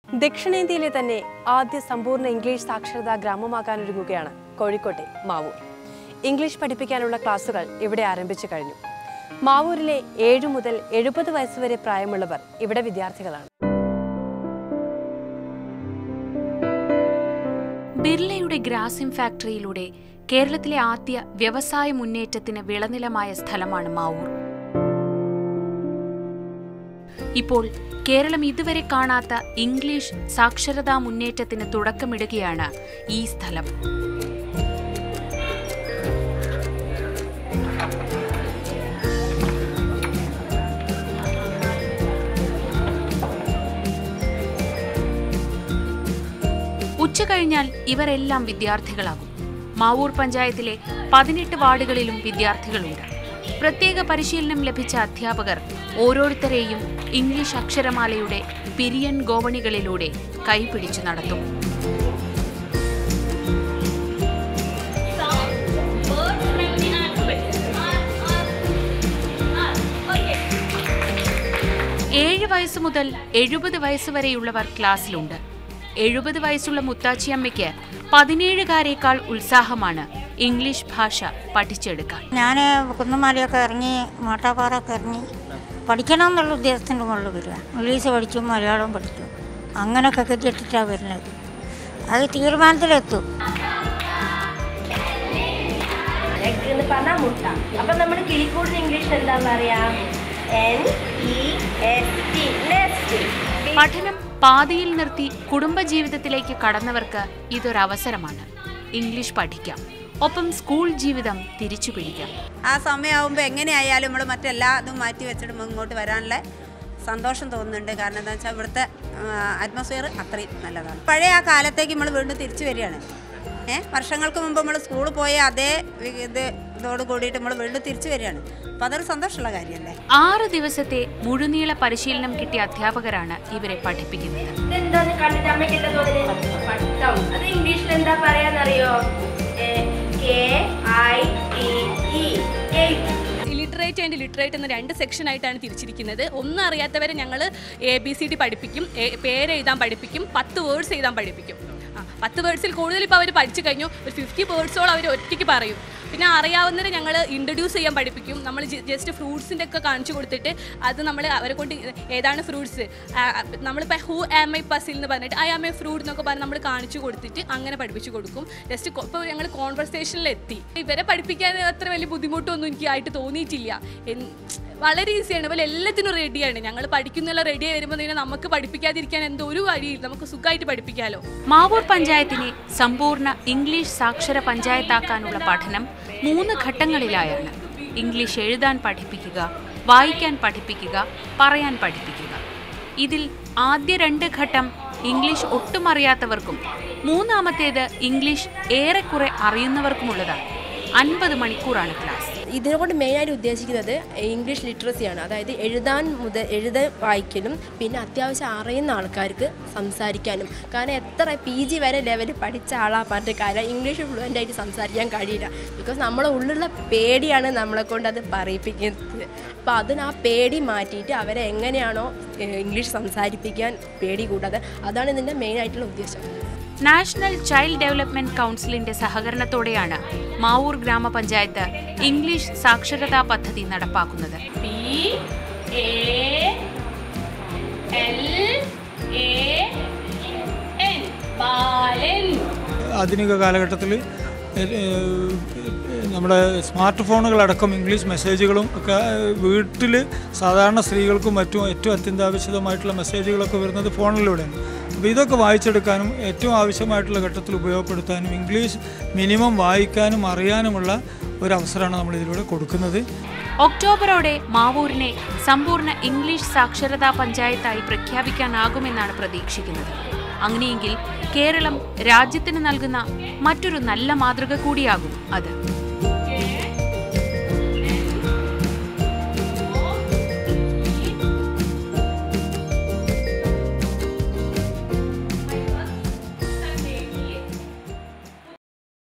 ദക്ഷിണേന്ത്യയിലെ തന്നെ ആദ്യ സമ്പൂർണ്ണ ഇംഗ്ലീഷ് സാക്ഷരതാ ഗ്രാമമാകാനൊരുങ്ങുകയാണ് കോഴിക്കോട്ടെ മാവൂർ ഇംഗ്ലീഷ് പഠിപ്പിക്കാനുള്ള ക്ലാസുകൾ ഇവിടെ ആരംഭിച്ചു കഴിഞ്ഞു മാവൂരിലെ ഏഴു മുതൽ എഴുപത് വയസ്സുവരെ പ്രായമുള്ളവർ ഇവിടെ വിദ്യാർത്ഥികളാണ് ബിർളയുടെ ഗ്രാസിം ഫാക്ടറിയിലൂടെ കേരളത്തിലെ ആദ്യ വ്യവസായ മുന്നേറ്റത്തിന് വിളനിലമായ സ്ഥലമാണ് മാവൂർ ഇപ്പോൾ കേരളം ഇതുവരെ കാണാത്ത ഇംഗ്ലീഷ് സാക്ഷരതാ മുന്നേറ്റത്തിന് തുടക്കമിടുകയാണ് ഈ സ്ഥലം ഉച്ചകഴിഞ്ഞാൽ ഇവരെല്ലാം വിദ്യാർത്ഥികളാകും മാവൂർ പഞ്ചായത്തിലെ പതിനെട്ട് വാർഡുകളിലും വിദ്യാർത്ഥികളുണ്ട് പ്രത്യേക പരിശീലനം ലഭിച്ച അധ്യാപകർ ഓരോരുത്തരെയും ഇംഗ്ലീഷ് അക്ഷരമാലയുടെ പിരിയൻ ഗോവണികളിലൂടെ കൈപിടിച്ചു നടത്തും ഏഴ് വയസ്സ് മുതൽ എഴുപത് വയസ്സ് വരെയുള്ളവർ ക്ലാസ്സിലുണ്ട് എഴുപത് വയസ്സുള്ള മുത്താച്ചിയമ്മയ്ക്ക് പതിനേഴുകാരേക്കാൾ ഉത്സാഹമാണ് ഇംഗ്ലീഷ് ഭാഷ പഠിച്ചെടുക്കാൻ ഞാൻ കുന്നുമാലിയൊക്കെ ഇറങ്ങി മാട്ടാപ്പാറൊക്കെ ഇറങ്ങി പഠിക്കണം എന്നുള്ള ഉദ്ദേശത്തിൻ്റെ മുകളിൽ വരിക ഇംഗ്ലീഷ് പഠിച്ചു മലയാളം പഠിച്ചു അങ്ങനെയൊക്കെ കെട്ടിയിട്ടാണ് വരുന്നത് അത് തീരുമാനത്തിലെത്തും എഗ് എന്ന് പറഞ്ഞാൽ മുട്ട അപ്പൊ നമ്മൾ കിളിക്കൂടിന് ഇംഗ്ലീഷ് എന്താ പറയാ N E S T nest പഠനം പാതിയിൽ നിർത്തി കുടുംബജീവിതത്തിലേക്ക് കടന്നവർക്ക് ഇതൊരവസരമാണ് ഇംഗ്ലീഷ് പഠിക്കാം ഒപ്പം സ്കൂൾ ജീവിതം തിരിച്ചു പിടിക്കാം ആ സമയമാകുമ്പോൾ എങ്ങനെയായാലും നമ്മൾ മറ്റെല്ലാ ഇതും മാറ്റി വെച്ചിട്ട് ഇങ്ങോട്ട് വരാനുള്ള സന്തോഷം തോന്നുന്നുണ്ട് കാരണം എന്താ വെച്ചാൽ ഇവിടുത്തെ അറ്റ്മോസ്ഫിയർ അത്രയും നല്ലതാണ് പഴയ ആ കാലത്തേക്ക് നമ്മൾ വീണ്ടും തിരിച്ചു വരികയാണ് ഏ വർഷങ്ങൾക്ക് മുമ്പ് നമ്മൾ സ്കൂളിൽ പോയ അതേ വി- ഇത് ഇതോട് കൂടിയിട്ട് നമ്മൾ വീണ്ടും തിരിച്ചു വരികയാണ് അപ്പോൾ അതൊരു സന്തോഷമുള്ള കാര്യമല്ലേ ആറ് ദിവസത്തെ മുഴുനീള പരിശീലനം കിട്ടിയ അധ്യാപകരാണ് ഇവരെ പഠിപ്പിക്കുന്നത് ഇതെന്താന്ന് കണ്ടിട്ട് അമ്മയ്ക്ക് എന്താ തോന്നുന്നത് പട്ടം അത് ഇംഗ്ലീഷിൽ എന്താ പറയാന്നറിയോ K I T E illiterate and literate എന്ന രണ്ട് സെക്ഷനായിട്ടാണ് തിരിച്ചിരിക്കുന്നത് ഒന്നും അറിയാത്തവരെ ഞങ്ങൾ എ ബി സി ഡി പഠിപ്പിക്കും എ- പേര് എഴുതാൻ പഠിപ്പിക്കും പത്ത് വേർഡ്സ് എഴുതാൻ പഠിപ്പിക്കും ആ പത്ത് വേർഡ്സിൽ കൂടുതൽ ഇപ്പോൾ അവർ പഠിച്ചു കഴിഞ്ഞു ഒരു ഫിഫ്റ്റി വേർഡ്സോളം അവർ ഒറ്റയ്ക്ക് പറയും പിന്നെ അറിയാവുന്നവരെ ഞങ്ങൾ ഇൻട്രൊഡ്യൂസ് ചെയ്യാൻ പഠിപ്പിക്കും നമ്മൾ ജസ്റ്റ് ഫ്രൂട്ട്സിൻ്റെ ഒക്കെ കാണിച്ചു കൊടുത്തിട്ട് അത് നമ്മൾ അവരെ കൊണ്ട് ഏതാണ് ഫ്രൂട്ട്സ് നമ്മളിപ്പോൾ ഹൂ ആം ഐ പസിൽ എന്ന് പറഞ്ഞിട്ട് ഐ ആം എ ഫ്രൂട്ട് എന്നൊക്കെ പറഞ്ഞ് നമ്മൾ കാണിച്ചു കൊടുത്തിട്ട് അങ്ങനെ പഠിപ്പിച്ചു കൊടുക്കും ജസ്റ്റ് ഇപ്പോൾ ഞങ്ങൾ കോൺവെർസേഷനിൽ എത്തി ഇവരെ പഠിപ്പിക്കാൻ അത്ര വലിയ ബുദ്ധിമുട്ടൊന്നും എനിക്ക് ആയിട്ട് തോന്നിയിട്ടില്ല എൻ- വളരെ ഈസിയാണ് ഇവർ എല്ലാത്തിനും റെഡിയാണ് ഞങ്ങൾ പഠിക്കുന്നുള്ള റെഡി ആയി വരുമ്പോൾ തന്നെ നമുക്ക് പഠിപ്പിക്കാതിരിക്കാൻ എന്തോ ഒരു വഴിയില്ല നമുക്ക് സുഖമായിട്ട് പഠിപ്പിക്കാമല്ലോ മാവൂർ പഞ്ചായത്തിനെ സമ്പൂർണ്ണ ഇംഗ്ലീഷ് സാക്ഷര പഞ്ചായത്താക്കാനുള്ള പഠനം മൂന്ന് ഘട്ടങ്ങളിലായാണ് ഇംഗ്ലീഷ് എഴുതാൻ പഠിപ്പിക്കുക വായിക്കാൻ പഠിപ്പിക്കുക പറയാൻ പഠിപ്പിക്കുക ഇതിൽ ആദ്യ രണ്ട് ഘട്ടം ഇംഗ്ലീഷ് ഒട്ടും അറിയാത്തവർക്കും മൂന്നാമത്തേത് ഇംഗ്ലീഷ് ഏറെക്കുറെ അറിയുന്നവർക്കുമുള്ളതാണ് അൻപത് മണിക്കൂറാണ് ക്ലാസ് ഇതിനെക്കൊണ്ട് മെയിനായിട്ട് ഉദ്ദേശിക്കുന്നത് ഇംഗ്ലീഷ് ലിറ്ററസിയാണ് അതായത് എഴുതാൻ മുതൽ എഴുത വായിക്കലും പിന്നെ അത്യാവശ്യം അറിയുന്ന ആൾക്കാർക്ക് സംസാരിക്കാനും കാരണം എത്ര പി ജി വരെ ലെവലിൽ പഠിച്ച ആളാ പറഞ്ഞിട്ട് കാര്യം ഇംഗ്ലീഷ് ഫ്ലുവൻ്റ് ആയിട്ട് സംസാരിക്കാൻ കഴിയില്ല ബിക്കോസ് നമ്മളെ ഉള്ളിലുള്ള പേടിയാണ് നമ്മളെ കൊണ്ട് അത് പറയിപ്പിക്കുന്നത് അപ്പോൾ അതിന് ആ പേടി മാറ്റിയിട്ട് അവരെ എങ്ങനെയാണോ ഏഹ്, ഇംഗ്ലീഷ് സംസാരിപ്പിക്കാൻ പേടി കൂടാതെ അതാണ് ഇതിൻ്റെ മെയിനായിട്ടുള്ള ഉദ്ദേശം നാഷണൽ ചൈൽഡ് ഡെവലപ്മെന്റ് കൗൺസിലിന്റെ സഹകരണത്തോടെയാണ് മാവൂർ ഗ്രാമപഞ്ചായത്ത് ഇംഗ്ലീഷ് സാക്ഷരതാ പദ്ധതി നടപ്പാക്കുന്നത് P A L A N Balan ആധുനിക കാലഘട്ടത്തിൽ നമ്മുടെ സ്മാർട്ട് ഫോണുകളടക്കം ഇംഗ്ലീഷ് മെസ്സേജുകളും ഒക്കെ വീട്ടിൽ സാധാരണ സ്ത്രീകൾക്കും മറ്റും ഏറ്റവും അത്യന്താപേക്ഷിതമായിട്ടുള്ള മെസ്സേജുകളൊക്കെ വരുന്നത് ഫോണിലൂടെയാണ് അപ്പോൾ ഇതൊക്കെ വായിച്ചെടുക്കാനും ഏറ്റവും ആവശ്യമായിട്ടുള്ള ഘട്ടത്തിൽ ഉപയോഗപ്പെടുത്താനും ഇംഗ്ലീഷ് മിനിമം വായിക്കാനും അറിയാനുമുള്ള ഒരു അവസരമാണ് നമ്മൾ ഇതിലൂടെ കൊടുക്കുന്നത് ഒക്ടോബറോടെ മാവൂരിനെ സമ്പൂർണ്ണ ഇംഗ്ലീഷ് സാക്ഷരതാ പഞ്ചായത്തായി പ്രഖ്യാപിക്കാനാകുമെന്നാണ് പ്രതീക്ഷിക്കുന്നത് അങ്ങനെയെങ്കിൽ കേരളം രാജ്യത്തിന് നൽകുന്ന മറ്റൊരു നല്ല മാതൃക കൂടിയാകും അത്